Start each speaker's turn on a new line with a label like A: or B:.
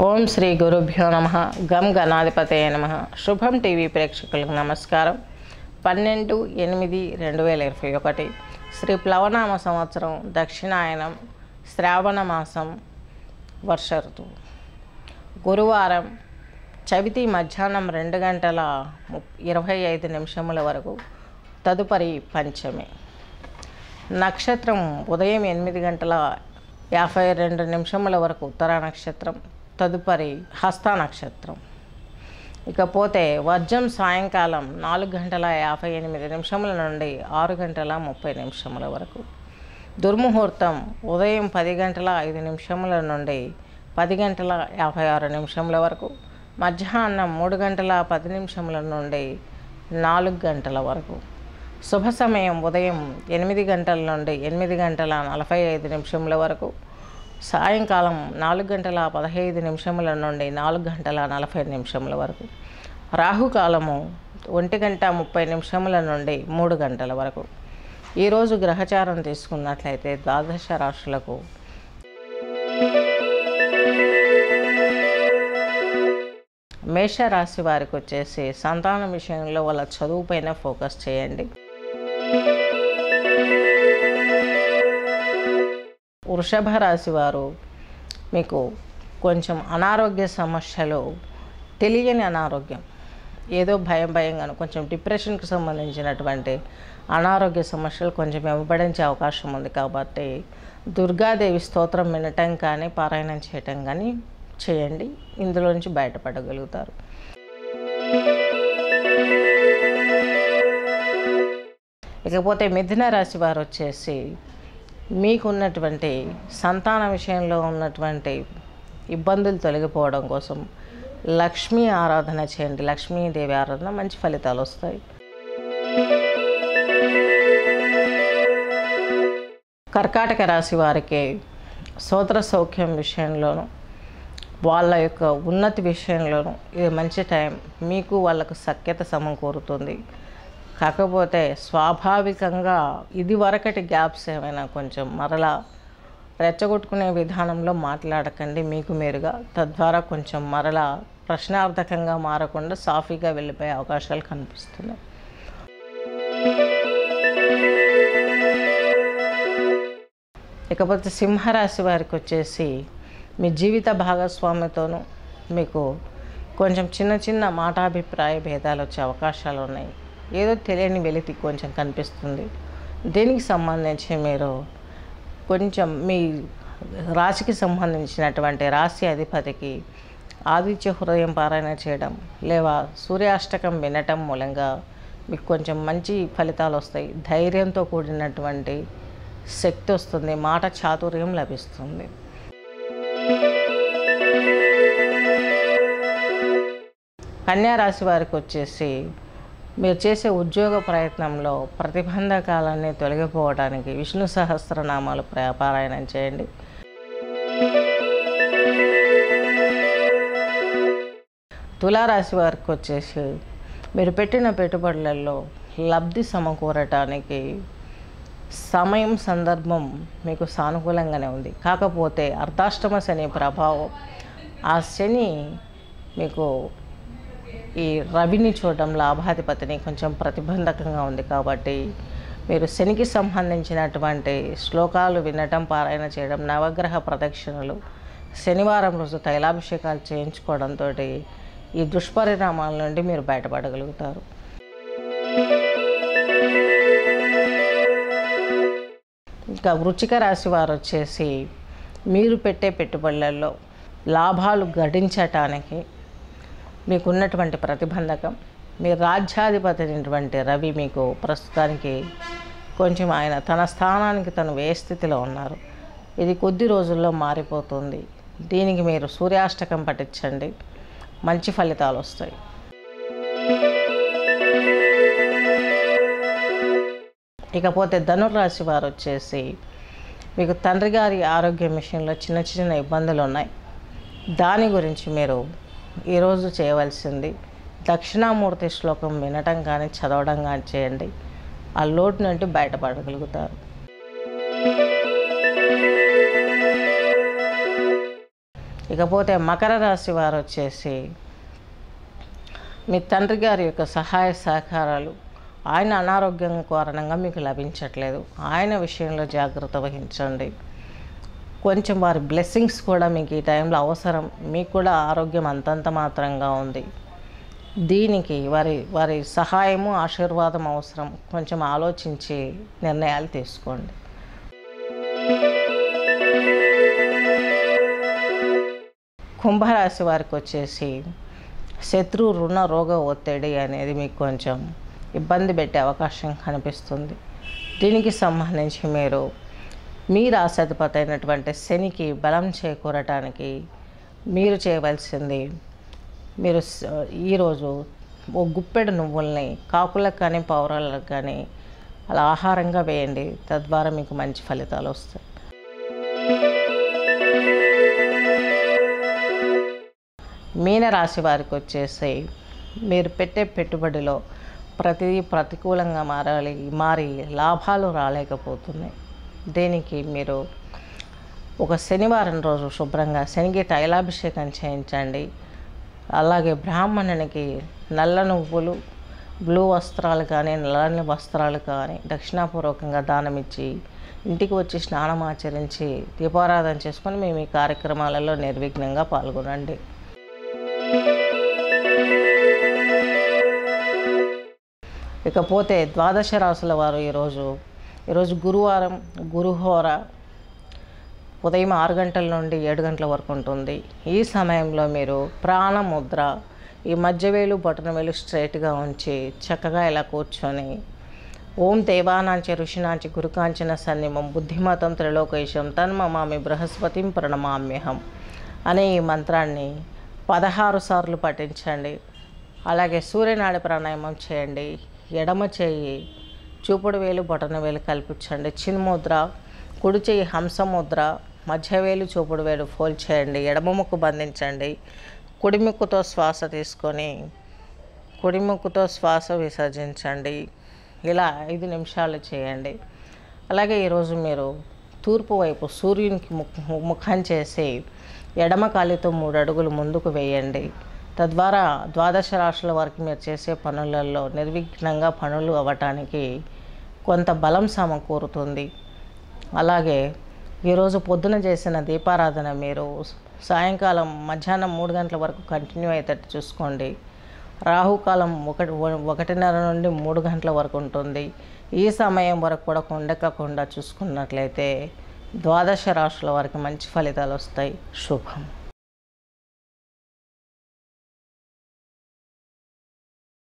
A: ఓం శ్రీ గురుభ్యో నమ గం గణాధిపతయ నమ శుభం టీవీ ప్రేక్షకులకు నమస్కారం పన్నెండు ఎనిమిది రెండు వేల ఇరవై ఒకటి శ్రీ ప్లవనామ సంవత్సరం దక్షిణాయనం శ్రావణ మాసం వర్ష ఋతువు గురువారం చవితి మధ్యాహ్నం రెండు గంటల ముప్- ఇరవై ఐదు నిమిషముల వరకు తదుపరి పంచమి నక్షత్రం ఉదయం ఎనిమిది గంటల యాభై రెండు నిమిషముల వరకు ఉత్తర నక్షత్రం తదుపరి హస్త నక్షత్రం ఇకపోతే వర్జం సాయంకాలం నాలుగు గంటల యాభై ఎనిమిది నిమిషముల నుండి ఆరు గంటల ముప్పై నిమిషముల వరకు దుర్ముహూర్తం ఉదయం పది గంటల ఐదు నిమిషముల నుండి పది గంటల యాభై ఆరు నిమిషముల వరకు మధ్యాహ్నం మూడు గంటల పది నిమిషముల నుండి నాలుగు గంటల వరకు శుభ సమయం ఉదయం ఎనిమిది గంటల నుండి ఎనిమిది గంటల నలభై ఐదు నిమిషముల వరకు సాయంకాలం నాలుగు గంటల పదహైదు నిమిషముల నుండి నాలుగు గంటల నలభై నిమిషముల వరకు రాహుకాలము ఒంటి గంట ముప్పై నిమిషముల నుండి మూడు గంటల వరకు ఈరోజు గ్రహచారం తీసుకున్నట్లయితే ద్వాదశ రాశులకు మేషరాశి వారికి వచ్చేసి సంతానం విషయంలో వాళ్ళ చదువు పైన ఫోకస్ చేయండి వృషభ రాశి వారు మీకు కొంచెం అనారోగ్య సమస్యలు తెలియని అనారోగ్యం ఏదో భయం భయంగాను కొంచెం డిప్రెషన్కి సంబంధించినటువంటి అనారోగ్య సమస్యలు కొంచెం ఇవ్వబడించే అవకాశం ఉంది కాబట్టి దుర్గాదేవి స్తోత్రం వినటం కానీ పారాయణం చేయటం కానీ చేయండి ఇందులో నుంచి బయటపడగలుగుతారు ఇకపోతే మిథున రాశి వారు వచ్చేసి మీకున్నటువంటి సంతాన విషయంలో ఉన్నటువంటి ఇబ్బందులు తొలగిపోవడం కోసం లక్ష్మీ ఆరాధన చేయండి లక్ష్మీదేవి ఆరాధన మంచి ఫలితాలు వస్తాయి కర్కాటక రాశి వారికి సోదర సౌఖ్యం విషయంలోనూ వాళ్ళ యొక్క ఉన్నతి విషయంలోనూ ఇది మంచి టైం మీకు వాళ్ళకు సఖ్యత సమకూరుతుంది కాకపోతే స్వాభావికంగా ఇది వరకటి గ్యాప్స్ ఏమైనా కొంచెం మరలా రెచ్చగొట్టుకునే విధానంలో మాట్లాడకండి మీకు మీరుగా తద్వారా కొంచెం మరలా ప్రశ్నార్థకంగా మారకుండా సాఫీగా వెళ్ళిపోయే అవకాశాలు కనిపిస్తున్నాయి ఇకపోతే సింహరాశి వారికి వచ్చేసి మీ జీవిత భాగస్వామితోనూ మీకు కొంచెం చిన్న చిన్న మాటాభిప్రాయ భేదాలు వచ్చే అవకాశాలు ఉన్నాయి ఏదో తెలియని వెలితి కొంచెం కనిపిస్తుంది దీనికి సంబంధించి మీరు కొంచెం మీ రాశికి సంబంధించినటువంటి రాశి అధిపతికి ఆదిత్య హృదయం పారాయణ చేయడం లేదా సూర్యాష్టకం వినటం మూలంగా మీకు కొంచెం మంచి ఫలితాలు వస్తాయి ధైర్యంతో కూడినటువంటి శక్తి వస్తుంది మాట చాతుర్యం లభిస్తుంది కన్యా రాశి వారికి వచ్చేసి మీరు చేసే ఉద్యోగ ప్రయత్నంలో ప్రతిబంధకాలన్నీ తొలగిపోవడానికి విష్ణు సహస్రనామాలు ప్ర- పారాయణం చేయండి తులారాశి వారికి వచ్చేసి మీరు పెట్టిన పెట్టుబడులలో లబ్ధి సమకూరటానికి సమయం సందర్భం మీకు సానుకూలంగానే ఉంది కాకపోతే అర్ధాష్టమ శని ప్రభావం ఆ శని మీకు ఈ రవిని చూడడం లాభాధిపతిని కొంచెం ప్రతిబంధకంగా ఉంది కాబట్టి మీరు శనికి సంబంధించినటువంటి శ్లోకాలు వినటం పారాయణ చేయడం నవగ్రహ ప్రదక్షిణలు శనివారం రోజు తైలాభిషేకాలు చేయించుకోవడంతో ఈ దుష్పరిణామాల నుండి మీరు బయటపడగలుగుతారు ఇంకా వృచ్చిక రాశి వారు వచ్చేసి మీరు పెట్టే పెట్టుబడులలో లాభాలు గడించటానికి మీకున్నటువంటి ప్రతిబంధకం మీ రాజ్యాధిపతి అయినటువంటి రవి మీకు ప్రస్తుతానికి కొంచెం ఆయన తన స్థానానికి తను ఏ స్థితిలో ఉన్నారు ఇది కొద్ది రోజుల్లో మారిపోతుంది దీనికి మీరు సూర్యాష్టకం పఠించండి మంచి ఫలితాలు వస్తాయి ఇకపోతే ధనుర్రాశి వారు వచ్చేసి మీకు తండ్రి గారి ఆరోగ్యం విషయంలో చిన్న చిన్న ఇబ్బందులు ఉన్నాయి దాని గురించి మీరు ఈరోజు చేయవలసింది దక్షిణామూర్తి శ్లోకం వినటం కానీ చదవడం కానీ చేయండి ఆ లోటు నుండి బయటపడగలుగుతారు ఇకపోతే మకర రాశి వారు వచ్చేసి మీ తండ్రి గారి యొక్క సహాయ సహకారాలు ఆయన అనారోగ్యం కారణంగా మీకు లభించట్లేదు ఆయన విషయంలో జాగ్రత్త వహించండి కొంచెం వారి బ్లెస్సింగ్స్ కూడా మీకు ఈ టైంలో అవసరం మీకు కూడా ఆరోగ్యం అంతంత మాత్రంగా ఉంది దీనికి వారి వారి సహాయము ఆశీర్వాదం అవసరం కొంచెం ఆలోచించి నిర్ణయాలు తీసుకోండి కుంభరాశి వారికి వచ్చేసి శత్రు రుణ రోగ ఒత్తిడి అనేది మీకు కొంచెం ఇబ్బంది పెట్టే అవకాశం కనిపిస్తుంది దీనికి సంబంధించి మీరు మీ రాశాధిపతి అయినటువంటి శనికి బలం చేకూరటానికి మీరు చేయవలసింది మీరు స- ఈరోజు ఓ గుప్పెడు నువ్వుల్ని కాకులకు కానీ పౌరాలకు కానీ అలా ఆహారంగా వేయండి తద్వారా మీకు మంచి ఫలితాలు వస్తాయి మీన రాశి వారికి వచ్చేసి మీరు పెట్టే పెట్టుబడిలో ప్రతిదీ ప్రతికూలంగా మారాలి మారి లాభాలు రాలేకపోతున్నాయి దీనికి మీరు ఒక శనివారం రోజు శుభ్రంగా శనికి తైలాభిషేకం చేయించండి అలాగే బ్రాహ్మణునికి నల్ల నువ్వులు బ్లూ వస్త్రాలు కానీ నల్లని వస్త్రాలు కానీ దక్షిణాపూర్వకంగా దానమిచ్చి ఇంటికి వచ్చి స్నానం ఆచరించి దీపారాధన చేసుకొని మేము ఈ కార్యక్రమాలలో నిర్విఘ్నంగా పాల్గొనండి ఇకపోతే ద్వాదశ రాసుల వారు ఈరోజు ఈరోజు గురువారం గురుహోర ఉదయం ఆరు గంటల నుండి ఏడు గంటల వరకు ఉంటుంది ఈ సమయంలో మీరు ప్రాణముద్ర ఈ మధ్యవేలు బొటనవేలు స్ట్రైట్గా ఉంచి చక్కగా ఇలా కూర్చొని ఓం దేవానాంచ ఋషినాంచి గురుకాంచన సన్నిమం బుద్ధిమతం త్రిలోకేశం తన్మమామి బృహస్పతిం ప్రణమామ్యహం అనే ఈ మంత్రాన్ని పదహారు సార్లు పఠించండి అలాగే సూర్యనాడి ప్రాణాయామం చేయండి ఎడమ చేయి చూపుడు వేలు బొటన వేలు కల్పించండి చిన్ముద్ర కుడి చేయి హంసముద్ర మధ్య వేలు చూపుడు వేలు ఫోల్డ్ చేయండి ఎడమ ముక్కు బంధించండి కుడి ముక్కుతో శ్వాస తీసుకొని కుడి ముక్కుతో శ్వాస విసర్జించండి ఇలా ఐదు నిమిషాలు చేయండి అలాగే ఈరోజు మీరు తూర్పు వైపు సూర్యునికి ముఖ ముఖం చేసి ఎడమ కాలితో మూడు అడుగులు ముందుకు వేయండి తద్వారా ద్వాదశ రాశుల వారికి మీరు చేసే పనులలో నిర్విఘ్నంగా పనులు అవ్వటానికి కొంత బలం సమకూరుతుంది అలాగే ఈరోజు పొద్దున చేసిన దీపారాధన మీరు సాయంకాలం మధ్యాహ్నం మూడు గంటల వరకు కంటిన్యూ అయ్యేటట్టు చూసుకోండి రాహుకాలం ఒకటి ఒకటిన్నర నుండి మూడు గంటల వరకు ఉంటుంది ఈ సమయం వరకు కూడా కొండకకుండా చూసుకున్నట్లయితే ద్వాదశ రాశుల వారికి మంచి ఫలితాలు వస్తాయి శుభం